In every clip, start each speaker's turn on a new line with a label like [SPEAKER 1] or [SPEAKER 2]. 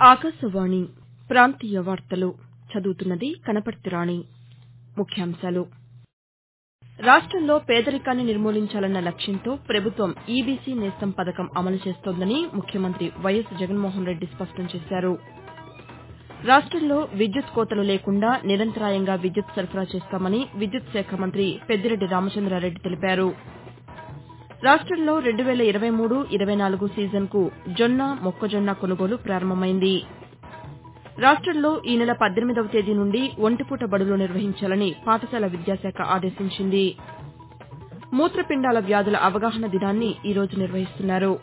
[SPEAKER 1] ఆకాశవాణి ప్రాంతీయ వార్తలు చదువుతున్నది కనపర్తి రాణి ముఖ్యాంశాలు రాష్టంలో పేదరికాన్ని నిర్మూలించాలన్న లక్ష్యంతో ప్రభుత్వం ఈబీసీ నేస్తం పథకం అమలు చేస్తోందని ముఖ్యమంత్రి వైఎస్ జగన్మోహన్రెడ్డి స్పష్టం చేశారు రాష్టంలో విద్యుత్ కోతలు లేకుండా నిరంతరాయంగా విద్యుత్ సరఫరా చేస్తామని విద్యుత్ శాఖ మంత్రి పెద్దిరెడ్డి రామచంద్రారెడ్డి తెలిపారు రాష్టంలో రెండు వేల ఇరవై మూడు ఇరవై నాలుగు సీజన్కు జొన్న మొక్కజొన్న కొనుగోలు ప్రారంభమైంది రాష్టంలో ఈ నెల పద్దెనిమిదవ తేదీ నుండి ఒంటిపూట బడులు నిర్వహించాలని పాఠశాల విద్యాశాఖ ఆదేశించింది మూత్రపిండాల వ్యాధుల అవగాహన దినాన్ని ఈ రోజు నిర్వహిస్తున్నారు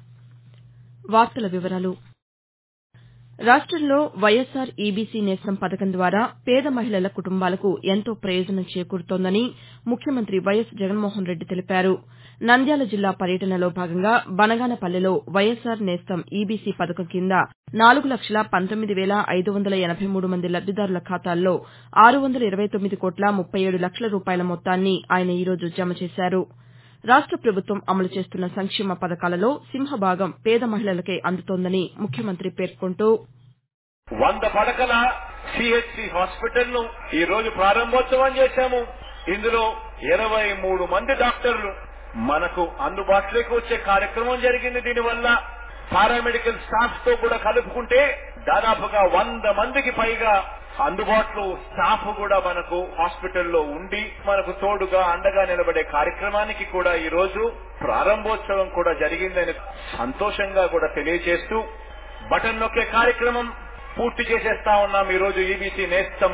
[SPEAKER 1] రాష్టంలో వైఎస్సార్ ఈబీసీ నేస్తం పథకం ద్వారా పేద మహిళల కుటుంబాలకు ఎంతో ప్రయోజనం చేకూరుతోందని ముఖ్యమంత్రి వైఎస్ జగన్మోహన్రెడ్డి తెలిపారు నంద్యాల జిల్లా పర్యటనలో భాగంగా బనగానపల్లెలో వైఎస్సార్ నేస్తం ఈబీసీ పథకం కింద నాలుగు లక్షల పంతొమ్మిది వేల ఐదు వందల ఎనబై మూడు మంది లబ్దిదారుల ఖాతాల్లో ఆరు వందల ఇరవై తొమ్మిది కోట్ల ముప్పై ఏడు లక్షల రూపాయల మొత్తాన్ని ఆయన ఈ రోజు జమ చేశారు రాష్ట ప్రభుత్వం అమలు చేస్తున్న సంక్షేమ పథకాలలో సింహభాగం పేద మహిళలకే అందుతోందని ముఖ్యమంత్రి పేర్కొంటూ
[SPEAKER 2] వంద పడకల సిహెచ్సి హాస్పిటల్ ను ఈ రోజు ప్రారంభోత్సవం చేశాము ఇందులో ఇరవై మూడు మంది డాక్టర్లు మనకు అందుబాటులోకి వచ్చే కార్యక్రమం జరిగింది దీనివల్ల పారామెడికల్ స్టాఫ్ తో కూడా కలుపుకుంటే దాదాపుగా వంద మందికి పైగా అందుబాటులో స్టాఫ్ కూడా మనకు హాస్పిటల్లో ఉండి మనకు తోడుగా అండగా నిలబడే కార్యక్రమానికి కూడా ఈ రోజు ప్రారంభోత్సవం కూడా జరిగిందని సంతోషంగా కూడా తెలియజేస్తూ బటన్ నొక్కే కార్యక్రమం పూర్తి చేసేస్తా ఉన్నాం ఈ రోజు ఈబీసీ నేస్తం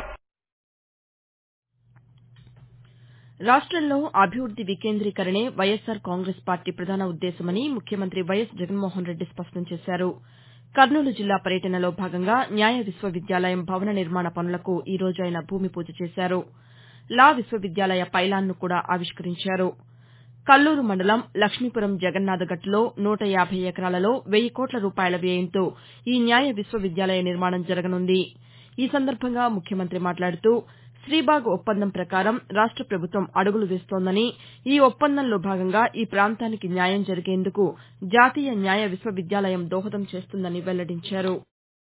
[SPEAKER 1] రాష్టంలో అభివృద్ది వికేంద్రీకరణే వైఎస్సార్ కాంగ్రెస్ పార్టీ ప్రధాన ఉద్దేశమని ముఖ్యమంత్రి వైఎస్ జగన్మోహన్రెడ్డి స్పష్టం చేశారు కర్నూలు జిల్లా పర్యటనలో భాగంగా న్యాయ విశ్వవిద్యాలయం భవన నిర్మాణ పనులకు ఈ రోజు ఆయన భూమి పూజ చేశారు లా విశ్వవిద్యాలయ పైలాన్ను కూడా ఆవిష్కరించారు కల్లూరు మండలం లక్ష్మీపురం జగన్నాథగట్టులో నూట యాబై ఎకరాలలో వెయ్యి కోట్ల రూపాయల వ్యయంతో ఈ న్యాయ విశ్వవిద్యాలయ నిర్మాణం జరగనుంది ఈ సందర్భంగా ముఖ్యమంత్రి మాట్లాడుతూ శ్రీబాగ్ ఒప్పందం ప్రకారం రాష్ట ప్రభుత్వం అడుగులు వేస్తోందని ఈ ఒప్పందంలో భాగంగా ఈ ప్రాంతానికి న్యాయం జరిగేందుకు జాతీయ న్యాయ విశ్వవిద్యాలయం దోహదం చేస్తుందని వెల్లడించారు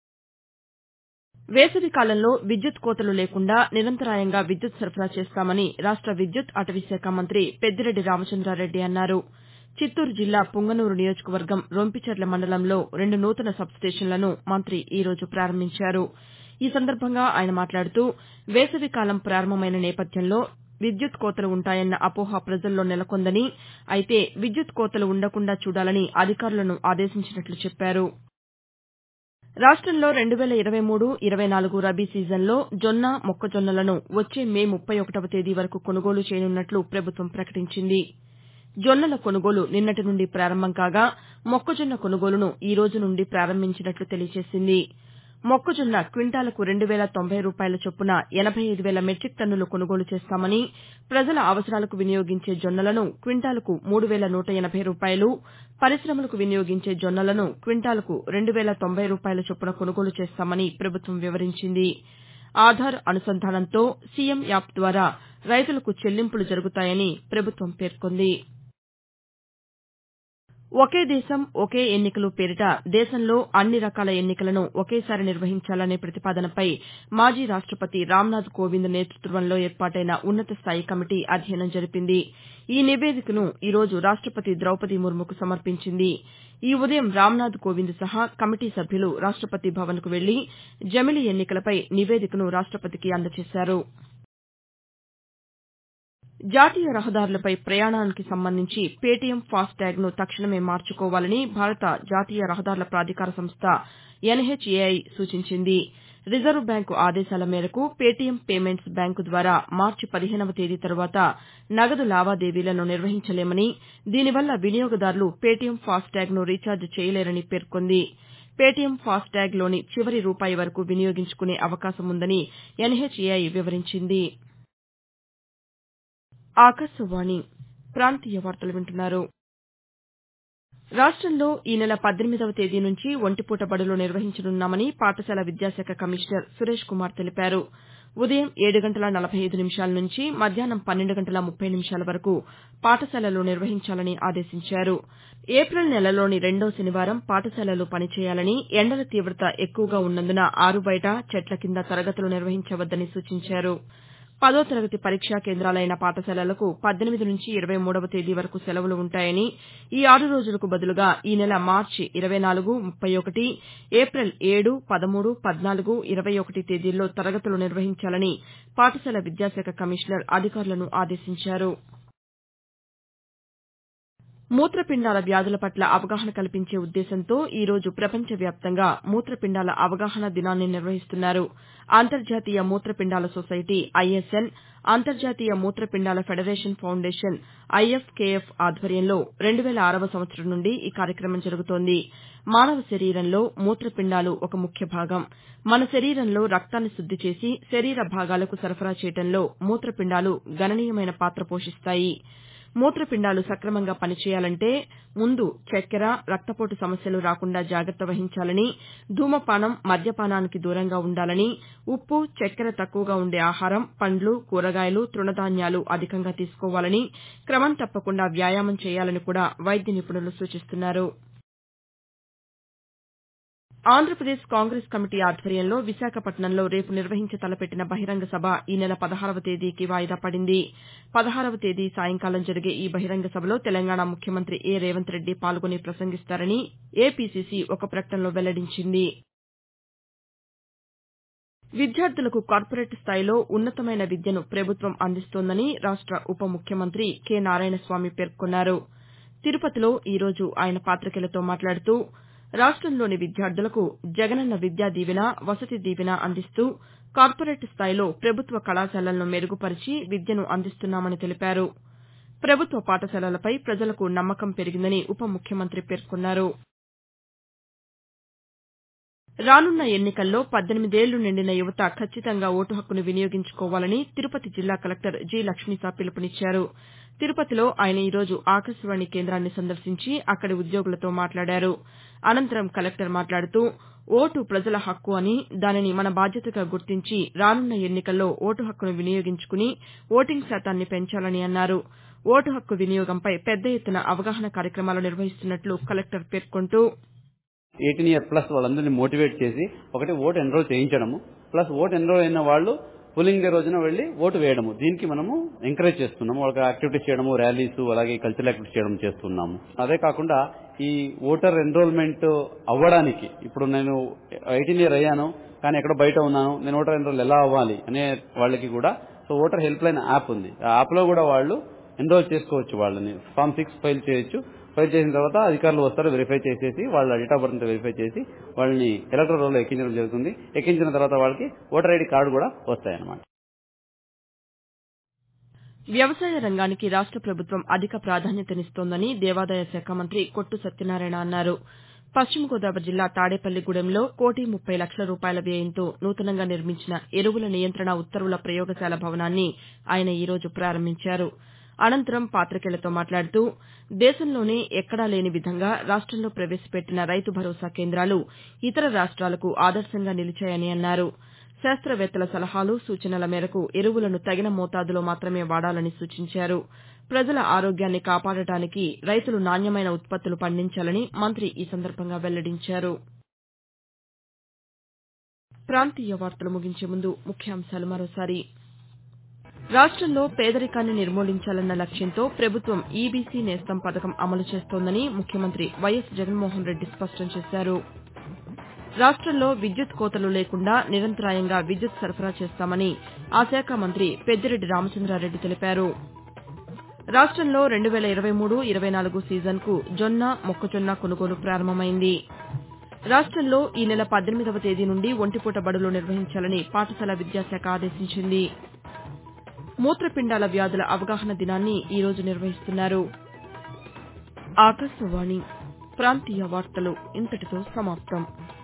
[SPEAKER 1] వేసవి కాలంలో విద్యుత్ కోతలు లేకుండా నిరంతరాయంగా విద్యుత్ సరఫరా చేస్తామని రాష్ట విద్యుత్ అటవీశాఖ మంత్రి పెద్దిరెడ్డి రామచంద్రారెడ్డి అన్నారు చిత్తూరు జిల్లా పుంగనూరు నియోజకవర్గం రొంపిచెర్ల మండలంలో రెండు నూతన సబ్స్టేషన్లను మంత్రి ఈ రోజు ప్రారంభించారు ఈ సందర్భంగా ఆయన మాట్లాడుతూ వేసవి కాలం ప్రారంభమైన నేపథ్యంలో విద్యుత్ కోతలు ఉంటాయన్న అపోహ ప్రజల్లో నెలకొందని అయితే విద్యుత్ కోతలు ఉండకుండా చూడాలని అధికారులను ఆదేశించినట్లు చెప్పారు రాష్టంలో రెండు వేల ఇరవై మూడు ఇరవై నాలుగు రబీ సీజన్లో జొన్న మొక్కజొన్నలను వచ్చే మే ముప్పై ఒకటవ తేదీ వరకు కొనుగోలు చేయనున్నట్లు ప్రభుత్వం ప్రకటించింది జొన్నల కొనుగోలు నిన్నటి నుండి ప్రారంభం కాగా మొక్కజొన్న కొనుగోలును ఈ రోజు నుండి ప్రారంభించినట్లు తెలియజేసింది మొక్కజొన్న క్వింటాలకు రెండు వేల తొంభై రూపాయల చొప్పున ఎనబై ఐదు వేల మెట్రిక్ టన్నులు కొనుగోలు చేస్తామని ప్రజల అవసరాలకు వినియోగించే జొన్నలను క్వింటాలుకు మూడు వేల నూట ఎనబై రూపాయలు పరిశమలకు వినియోగించే జొన్నలను క్వింటాలుకు రెండు వేల తొంభై రూపాయల చొప్పున కొనుగోలు చేస్తామని ప్రభుత్వం వివరించింది ఆధార్ అనుసంధానంతో సీఎం యాప్ ద్వారా రైతులకు చెల్లింపులు జరుగుతాయని ప్రభుత్వం పేర్కొంది ఒకే దేశం ఒకే ఎన్నికలు పేరిట దేశంలో అన్ని రకాల ఎన్నికలను ఒకేసారి నిర్వహించాలనే ప్రతిపాదనపై మాజీ రాష్టపతి రామ్నాథ్ కోవింద్ నేతృత్వంలో ఏర్పాటైన ఉన్నతస్థాయి కమిటీ అధ్యయనం జరిపింది ఈ నివేదికను ఈ రోజు రాష్టపతి ద్రౌపది ముర్ముకు సమర్పించింది ఈ ఉదయం రామ్నాథ్ కోవింద్ సహా కమిటీ సభ్యులు రాష్టపతి భవన్కు వెళ్లి జమిలి ఎన్నికలపై నివేదికను రాష్టపతికి అందజేశారు జాతీయ రహదారులపై ప్రయాణానికి సంబంధించి పేటీఎం ఫాస్టాగ్ను తక్షణమే మార్చుకోవాలని భారత జాతీయ రహదారుల ప్రాధికార సంస్థ ఎన్హెచ్ఏఐ సూచించింది రిజర్వ్ బ్యాంకు ఆదేశాల మేరకు పేటీఎం పేమెంట్స్ బ్యాంకు ద్వారా మార్చి పదిహేనవ తేదీ తరువాత నగదు లావాదేవీలను నిర్వహించలేమని దీనివల్ల వినియోగదారులు పేటీఎం ఫాస్టాగ్ను రీచార్జ్ చేయలేరని పేర్కొంది పేటీఎం ఫాస్టాగ్లోని చివరి రూపాయి వరకు వినియోగించుకునే అవకాశం ఉందని ఎన్హెచ్ఏఐ వివరించింది ఆకాశవాణి ప్రాంతీయ వార్తలు వింటున్నారు రాష్టంలో ఈ నెల పద్దెనిమిదవ తేదీ నుంచి ఒంటిపూట బడులు నిర్వహించనున్నామని పాఠశాల విద్యాశాఖ కమిషనర్ సురేష్ కుమార్ తెలిపారు ఉదయం ఏడు గంటల నలభై ఐదు నిమిషాల నుంచి మధ్యాహ్నం పన్నెండు గంటల ముప్పై నిమిషాల వరకు పాఠశాలలు నిర్వహించాలని ఆదేశించారు ఏపిల్ నెలలోని రెండో శనివారం పాఠశాలలు పనిచేయాలని ఎండల తీవత ఎక్కువగా ఉన్నందున ఆరుబయట చెట్ల కింద తరగతులు నిర్వహించవద్దని సూచించారు పదో తరగతి పరీక్షా కేంద్రాలైన పాఠశాలలకు పద్దెనిమిది నుంచి ఇరవై మూడవ తేదీ వరకు సెలవులు ఉంటాయని ఈ ఆరు రోజులకు బదులుగా ఈ నెల మార్చి ఇరవై నాలుగు ముప్పై ఒకటి ఏపిల్ ఏడు పదమూడు పద్నాలుగు ఇరవై ఒకటి తేదీల్లో తరగతులు నిర్వహించాలని పాఠశాల విద్యాశాఖ కమిషనర్ అధికారులను ఆదేశించారు మూత్రపిండాల వ్యాధుల పట్ల అవగాహన కల్పించే ఉద్దేశంతో ఈ రోజు ప్రపంచ వ్యాప్తంగా మూత్రపిండాల అవగాహన దినాన్ని నిర్వహిస్తున్నారు అంతర్జాతీయ మూత్రపిండాల సొసైటీ ఐఎస్ఎన్ అంతర్జాతీయ మూత్రపిండాల ఫెడరేషన్ ఫౌండేషన్ ఐఎఫ్కేఎఫ్ ఆధ్వర్యంలో రెండు వేల ఆరవ సంవత్సరం నుండి ఈ కార్యక్రమం జరుగుతోంది మానవ శరీరంలో మూత్రపిండాలు ఒక ముఖ్య భాగం మన శరీరంలో రక్తాన్ని శుద్ది చేసి శరీర భాగాలకు సరఫరా చేయడంలో మూత్రపిండాలు గణనీయమైన పాత్ర పోషిస్తాయి మూత్రపిండాలు సక్రమంగా పనిచేయాలంటే ముందు చక్కెర రక్తపోటు సమస్యలు రాకుండా జాగ్రత్త వహించాలని ధూమపానం మద్యపానానికి దూరంగా ఉండాలని ఉప్పు చక్కెర తక్కువగా ఉండే ఆహారం పండ్లు కూరగాయలు తృణధాన్యాలు అధికంగా తీసుకోవాలని క్రమం తప్పకుండా వ్యాయామం చేయాలని కూడా వైద్య నిపుణులు సూచిస్తున్నారు ఆంధ్రప్రదేశ్ కాంగ్రెస్ కమిటీ ఆధ్వర్యంలో విశాఖపట్నంలో రేపు నిర్వహించ తలపెట్టిన బహిరంగ సభ ఈ నెల పదహారవ తేదీకి వాయిదా పడింది పదహారవ తేదీ సాయంకాలం జరిగే ఈ బహిరంగ సభలో తెలంగాణ ముఖ్యమంత్రి ఏ రేవంత్ రెడ్డి పాల్గొని ప్రసంగిస్తారని ఏపీసీసీ ఒక ప్రకటనలో వెల్లడించింది విద్యార్థులకు కార్పొరేట్ స్థాయిలో ఉన్నతమైన విద్యను ప్రభుత్వం అందిస్తోందని రాష్ట ఉప ముఖ్యమంత్రి కె నారాయణస్వామి పేర్కొన్నారు తిరుపతిలో ఈ రోజు ఆయన పాతికేయులతో మాట్లాడుతూ రాష్టంలోని విద్యార్థులకు జగనన్న విద్యా దీవెన వసతి దీవెన అందిస్తూ కార్పొరేట్ స్థాయిలో ప్రభుత్వ కళాశాలలను మెరుగుపరిచి విద్యను అందిస్తున్నామని తెలిపారు ప్రభుత్వ పాఠశాలలపై ప్రజలకు నమ్మకం పెరిగిందని ఉప ముఖ్యమంత్రి పేర్కొన్నారు రానున్న ఎన్నికల్లో పద్దెనిమిదేళ్లు నిండిన యువత ఖచ్చితంగా ఓటు హక్కును వినియోగించుకోవాలని తిరుపతి జిల్లా కలెక్టర్ జి లక్ష్మీసా పిలుపునిచ్చారు తిరుపతిలో ఆయన ఈ రోజు ఆకాశవాణి కేంద్రాన్ని సందర్శించి అక్కడి ఉద్యోగులతో మాట్లాడారు అనంతరం కలెక్టర్ మాట్లాడుతూ ఓటు ప్రజల హక్కు అని దానిని మన బాధ్యతగా గుర్తించి రానున్న ఎన్నికల్లో ఓటు హక్కును వినియోగించుకుని ఓటింగ్ శాతాన్ని పెంచాలని అన్నారు ఓటు హక్కు వినియోగంపై పెద్ద ఎత్తున అవగాహన కార్యక్రమాలు నిర్వహిస్తున్నట్లు కలెక్టర్ పేర్కొంటూ
[SPEAKER 3] ఎయిటీన్ ఇయర్ ప్లస్ వాళ్ళందరినీ మోటివేట్ చేసి ఒకటి ఓటు ఎన్రోల్ చేయించడము ప్లస్ ఓటు ఎన్రోల్ అయిన వాళ్ళు పోలింగ్ డే రోజున వెళ్లి ఓటు వేయడము దీనికి మనము ఎంకరేజ్ చేస్తున్నాము వాళ్ళకి యాక్టివిటీస్ చేయడము ర్యాలీస్ అలాగే కల్చరల్ యాక్టివిటీస్ చేయడం చేస్తున్నాము అదే కాకుండా ఈ ఓటర్ ఎన్రోల్మెంట్ అవ్వడానికి ఇప్పుడు నేను ఎయిటీన్ ఇయర్ అయ్యాను కానీ ఎక్కడో బయట ఉన్నాను నేను ఓటర్ ఎన్రోల్ ఎలా అవ్వాలి అనే వాళ్ళకి కూడా so voter help line app ఉంది ఆ యాప్ లో కూడా వాళ్ళు ఎన్రోల్ చేసుకోవచ్చు వాళ్ళని ఫామ్ సిక్స్ ఫైల్ చేయొచ్చు ఫైల్ చేసిన తర్వాత అధికారులు వస్తారు వెరిఫై చేసేసి వాళ్ళ డేట్ ఆఫ్ బర్త్ వెరిఫై చేసి వాళ్ళని ఎలక్ట్రల్ రోల్ ఎక్కించడం జరుగుతుంది ఎక్కించిన తర్వాత వాళ్ళకి ఓటర్ ఐడి కార్డు కూడా వస్తాయన్నమాట
[SPEAKER 1] వ్యవసాయ రంగానికి రాష్ట ప్రభుత్వం అధిక ప్రాధాన్యతనిస్తోందని దేవాదాయ శాఖ మంత్రి కొట్టు సత్యనారాయణ అన్నారు పశ్చిమ గోదావరి జిల్లా తాడేపల్లిగూడెంలో కోటి ముప్పై లక్షల రూపాయల వ్యయంతో నూతనంగా నిర్మించిన ఎరువుల నియంత్రణ ఉత్తర్వుల ప్రయోగశాల భవనాన్ని ఆయన ఈ రోజు ప్రారంభించారు అనంతరం పాతికేయులతో మాట్లాడుతూ దేశంలోనే ఎక్కడా లేని విధంగా రాష్టంలో ప్రవేశపెట్టిన రైతు భరోసా కేంద్రాలు ఇతర రాష్ట్రాలకు ఆదర్శంగా నిలిచాయని అన్నారు శాస్త్రవేత్తల సలహాలు సూచనల మేరకు ఎరువులను తగిన మోతాదులో మాత్రమే వాడాలని సూచించారు ప్రజల ఆరోగ్యాన్ని కాపాడటానికి రైతులు నాణ్యమైన ఉత్పత్తులు పండించాలని మంత్రి ఈ సందర్భంగా వెల్లడించారు ప్రాంతీయ వార్తలు ముగించే ముందు ముఖ్యాంశాలు మరోసారి రాష్టంలో పేదరికాన్ని నిర్మూలించాలన్న లక్ష్యంతో ప్రభుత్వం ఈబీసీ నేస్తం పథకం అమలు చేస్తోందని ముఖ్యమంత్రి వైఎస్ జగన్మోహన్ రెడ్డి స్పష్టం చేశారు రాష్టంలో విద్యుత్ కోతలు లేకుండా నిరంతరాయంగా విద్యుత్ సరఫరా చేస్తామని ఆ శాఖ మంత్రి పెద్దిరెడ్డి రామచంద్రారెడ్డి తెలిపారు రాష్టంలో రెండు వేల ఇరవై మూడు ఇరవై నాలుగు సీజన్కు జొన్న మొక్కజొన్న కొనుగోలు ప్రారంభమైంది రాష్టంలో ఈ నెల పద్దెనిమిదవ తేదీ నుండి ఒంటిపూట బడులు నిర్వహించాలని పాఠశాల విద్యాశాఖ ఆదేశించింది మూత్రపిండాల వ్యాధుల అవగాహన దినాన్ని ఈ రోజు నిర్వహిస్తున్నారు ఆకాశవాణి ప్రాంతీయ వార్తలు ఇంతటితో సమాప్తం